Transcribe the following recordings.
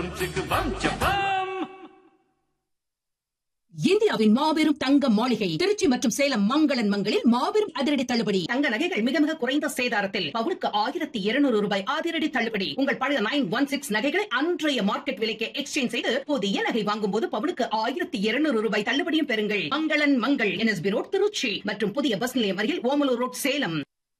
சிக்கு பம் சப்பம் இந்தியாவின் மாபெரும் தங்க மாளிகை திருச்சி மற்றும் சேலம் மங்களன் மங்களில் மாபெரும் அதிரடி தள்ளுபடி தங்க நகைகள் மிக மிக குறைந்த சேதாரத்தில் பவுனுக்கு ஆயிரத்தி இருநூறு ரூபாய் அதிரடி தள்ளுபடி உங்கள் பழைய நைன் ஒன் சிக்ஸ் நகைகளை அன்றைய மார்க்கெட் விலைக்கு எக்ஸ்சேஞ்ச் செய்து புதிய நகை வாங்கும் போது பவுனுக்கு ஆயிரத்தி இருநூறு ரூபாய் தள்ளுபடியும் பெறுங்கள் மங்களன் மங்கள் என்எஸ்பி ரோட் திருச்சி மற்றும் புதிய பஸ் நிலையம் அருகில் ஓமலூர் ரோட் சேலம்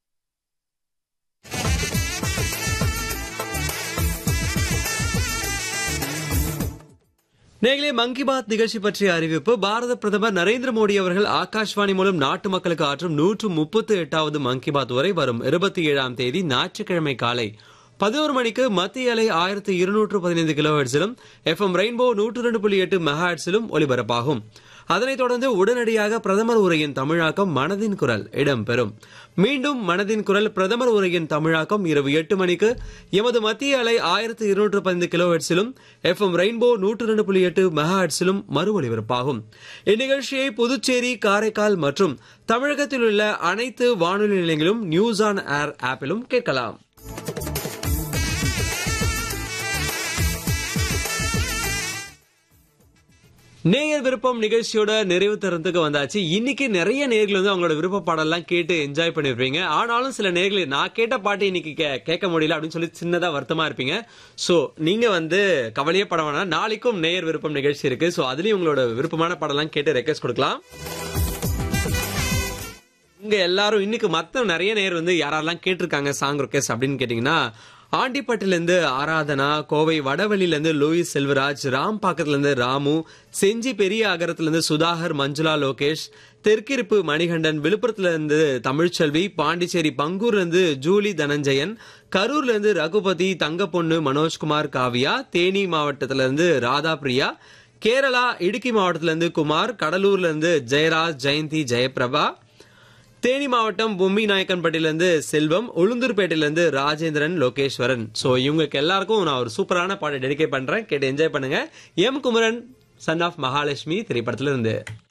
நேர்களே மங்கி பாத் நிகழ்ச்சி பற்றிய அறிவிப்பு பாரத பிரதமர் நரேந்திர மோடி அவர்கள் ஆகாஷ்வாணி மூலம் நாட்டு மக்களுக்கு ஆற்றும் நூற்று முப்பத்து எட்டாவது மங்கி பாத் உரை வரும் இருபத்தி ஏழாம் தேதி ஞாயிற்றுக்கிழமை காலை பதினோரு மணிக்கு மத்திய அலை ஆயிரத்தி இருநூற்று பதினைந்து கிலோ ஹெர்ட்ஸிலும் எஃப்எம் ரெயின்போ நூற்று ரெண்டு புள்ளி எட்டு மெகா ஹெர்ட்ஸிலும் ஒலிபரப்பாகும் அதனைத் தொடர்ந்து உடனடியாக பிரதமர் உரையின் தமிழாக்கம் மனதின் குரல் இடம்பெறும் மீண்டும் மனதின் குரல் பிரதமர் உரையின் தமிழாக்கம் இரவு எட்டு மணிக்கு எமது மத்திய அலை ஆயிரத்தி இருநூற்று பதினைந்து கிலோ ஹெர்ட்ஸிலும் எஃப்எம் ரெயின்போ நூற்று ரெண்டு புள்ளி எட்டு மெகா ஹெர்ட்ஸிலும் மறு ஒலிபரப்பாகும் இந்நிகழ்ச்சியை புதுச்சேரி காரைக்கால் மற்றும் தமிழகத்தில் உள்ள அனைத்து வானொலி நிலையங்களும் நியூஸ் ஆன் ஏர் ஆப்பிலும் கேட்கலாம் நேயர் விருப்பம் நிகழ்ச்சியோட நிறைவு தரத்துக்கு வந்தாச்சு இன்னைக்கு நிறைய நேர்கள் வந்து அவங்களோட விருப்ப பாடல்லாம் கேட்டு என்ஜாய் பண்ணிருப்பீங்க ஆனாலும் சில நேர்கள் நான் கேட்ட பாட்டு இன்னைக்கு கே- கேட்க முடியல அப்படின்னு சொல்லி சின்னதா வருத்தமா இருப்பீங்க சோ நீங்க வந்து கவலையே பட வேணாம் நாளைக்கும் நேயர் விருப்பம் நிகழ்ச்சி இருக்கு சோ அதுலயும் உங்களோட விருப்பமான பாடலாம் கேட்டு ரெக்வஸ்ட் கொடுக்கலாம் இங்க எல்லாரும் இன்னைக்கு மத்த நிறைய நேர் வந்து யாரெல்லாம் கேட்டிருக்காங்க சாங் ரெக்வஸ்ட் அப்படின்னு கேட்டீங்கன்னா ஆண்டிப்பட்டில இருந்து ஆராதனா கோவை வடவழியில இருந்து லூயிஸ் செல்வராஜ் ராம்பாக்கத்துல இருந்து ராமு செஞ்சி பெரிய அகரத்துல இருந்து சுதாகர் மஞ்சுளா லோகேஷ் தெற்கிருப்பு மணிகண்டன் விழுப்புரத்துல இருந்து தமிழ்ச்செல்வி பாண்டிச்சேரி பங்கூர்ல இருந்து ஜூலி தனஞ்சயன் கரூர்ல இருந்து ரகுபதி தங்கப்பொண்ணு மனோஜ்குமார் காவியா தேனி மாவட்டத்துல இருந்து ராதா பிரியா கேரளா இடுக்கி மாவட்டத்துல இருந்து குமார் கடலூர்ல இருந்து ஜெயராஜ் ஜெயந்தி ஜெயபிரபா தேனி மாவட்டம் பொம்மி நாயக்கன்பட்டில இருந்து செல்வம் உளுந்தூர்பேட்டையில இருந்து ராஜேந்திரன் லோகேஸ்வரன் சோ இவங்களுக்கு எல்லாருக்கும் நான் ஒரு சூப்பரான பாட்டை டெடிகேட் பண்றேன் கேட்டு என்ஜாய் பண்ணுங்க M Kumaran son of Mahalakshmi திரைப்படத்துல இருந்து